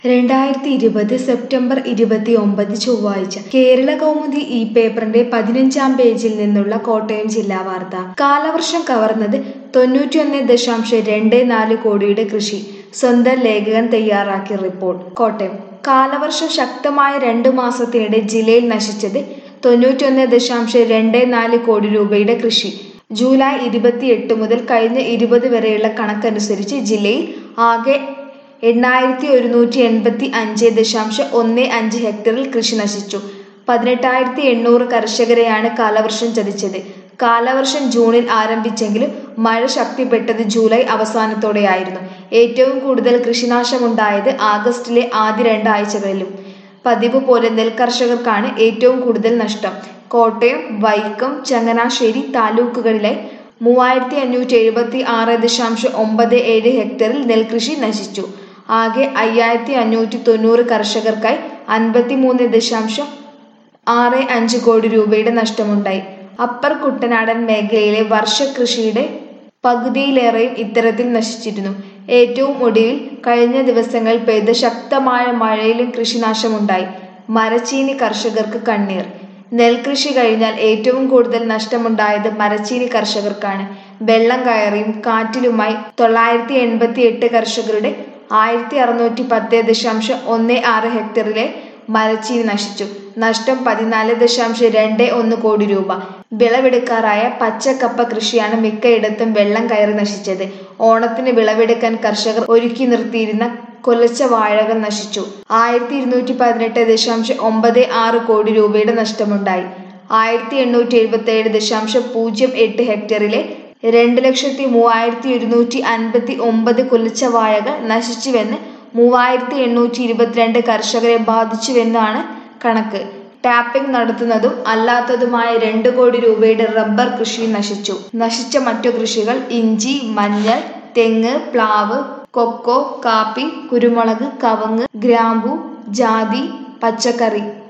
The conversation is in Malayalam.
രണ്ടായിരത്തി ഇരുപത് സെപ്റ്റംബർ ഇരുപത്തി ഒമ്പത് ചൊവ്വാഴ്ച കേരള കൗമുദി ഈ പേപ്പറിന്റെ പതിനഞ്ചാം പേജിൽ നിന്നുള്ള കോട്ടയം ജില്ലാ വാർത്ത കാലവർഷം കവർന്നത് തൊണ്ണൂറ്റിയൊന്ന് ദശാംശം രണ്ട് നാല് കോടിയുടെ കൃഷി സ്വന്തം ലേഖകൻ തയ്യാറാക്കിയ റിപ്പോർട്ട് കോട്ടയം കാലവർഷം ശക്തമായ രണ്ടു മാസത്തിനിടെ ജില്ലയിൽ നശിച്ചത് തൊണ്ണൂറ്റിയൊന്ന് ദശാംശം രണ്ട് നാല് കോടി രൂപയുടെ കൃഷി ജൂലൈ ഇരുപത്തിയെട്ട് മുതൽ കഴിഞ്ഞ ഇരുപത് വരെയുള്ള കണക്കനുസരിച്ച് ജില്ലയിൽ ആകെ എണ്ണായിരത്തി ഒരുന്നൂറ്റി എൺപത്തി അഞ്ച് ദശാംശം ഒന്ന് അഞ്ച് ഹെക്ടറിൽ കൃഷി നശിച്ചു പതിനെട്ടായിരത്തി എണ്ണൂറ് കർഷകരെയാണ് കാലവർഷം ചതിച്ചത് കാലവർഷം ജൂണിൽ ആരംഭിച്ചെങ്കിലും മഴ ശക്തിപ്പെട്ടത് ജൂലൈ അവസാനത്തോടെയായിരുന്നു ഏറ്റവും കൂടുതൽ കൃഷിനാശമുണ്ടായത് ആഗസ്റ്റിലെ ആദ്യ രണ്ടാഴ്ചകളിലും പതിവ് പോലെ നെൽകർഷകർക്കാണ് ഏറ്റവും കൂടുതൽ നഷ്ടം കോട്ടയം വൈക്കം ചങ്ങനാശ്ശേരി താലൂക്കുകളിലെ മൂവായിരത്തി അഞ്ഞൂറ്റി എഴുപത്തി ആറ് ദശാംശം ഒമ്പത് ഏഴ് ഹെക്ടറിൽ നെൽകൃഷി നശിച്ചു ആകെ അയ്യായിരത്തി അഞ്ഞൂറ്റി തൊണ്ണൂറ് കർഷകർക്കായി അൻപത്തി മൂന്ന് ദശാംശം ആറ് അഞ്ച് കോടി രൂപയുടെ നഷ്ടമുണ്ടായി അപ്പർ കുട്ടനാടൻ മേഖലയിലെ വർഷകൃഷിയുടെ പകുതിയിലേറെയും ഇത്തരത്തിൽ നശിച്ചിരുന്നു ഏറ്റവും ഒടുവിൽ കഴിഞ്ഞ ദിവസങ്ങളിൽ പെയ്ത ശക്തമായ മഴയിലും കൃഷിനാശമുണ്ടായി മരച്ചീനി കർഷകർക്ക് കണ്ണീർ നെൽകൃഷി കഴിഞ്ഞാൽ ഏറ്റവും കൂടുതൽ നഷ്ടമുണ്ടായത് മരച്ചീനി കർഷകർക്കാണ് വെള്ളം കയറിയും കാറ്റിലുമായി തൊള്ളായിരത്തി എൺപത്തി എട്ട് കർഷകരുടെ ആയിരത്തി അറുന്നൂറ്റി പത്ത് ദശാംശം ഒന്ന് ആറ് ഹെക്ടറിലെ മരച്ചീനി നശിച്ചു നഷ്ടം പതിനാല് ദശാംശം രണ്ട് ഒന്ന് കോടി രൂപ വിളവെടുക്കാറായ പച്ചക്കപ്പ കൃഷിയാണ് മിക്കയിടത്തും വെള്ളം കയറി നശിച്ചത് ഓണത്തിന് വിളവെടുക്കാൻ കർഷകർ ഒരുക്കി നിർത്തിയിരുന്ന കൊലച്ച വാഴകൾ നശിച്ചു ആയിരത്തി ഇരുന്നൂറ്റി പതിനെട്ട് ദശാംശം ഒമ്പത് ആറ് കോടി രൂപയുടെ നഷ്ടമുണ്ടായി ആയിരത്തി എണ്ണൂറ്റി എഴുപത്തി ഏഴ് ദശാംശം പൂജ്യം എട്ട് ഹെക്ടറിലെ രണ്ട് ലക്ഷത്തി മൂവായിരത്തി ഒരുന്നൂറ്റി അൻപത്തി ഒമ്പത് കുലച്ച വാഴകൾ നശിച്ചുവെന്ന് മൂവായിരത്തി എണ്ണൂറ്റി ഇരുപത്തിരണ്ട് കർഷകരെ ബാധിച്ചുവെന്നാണ് കണക്ക് ടാപ്പിംഗ് നടത്തുന്നതും അല്ലാത്തതുമായ രണ്ട് കോടി രൂപയുടെ റബ്ബർ കൃഷി നശിച്ചു നശിച്ച മറ്റു കൃഷികൾ ഇഞ്ചി മഞ്ഞൾ തെങ്ങ് പ്ലാവ് കൊക്കോ കാപ്പി കുരുമുളക് കവുങ്ങ് ഗ്രാമ്പു ജാതി പച്ചക്കറി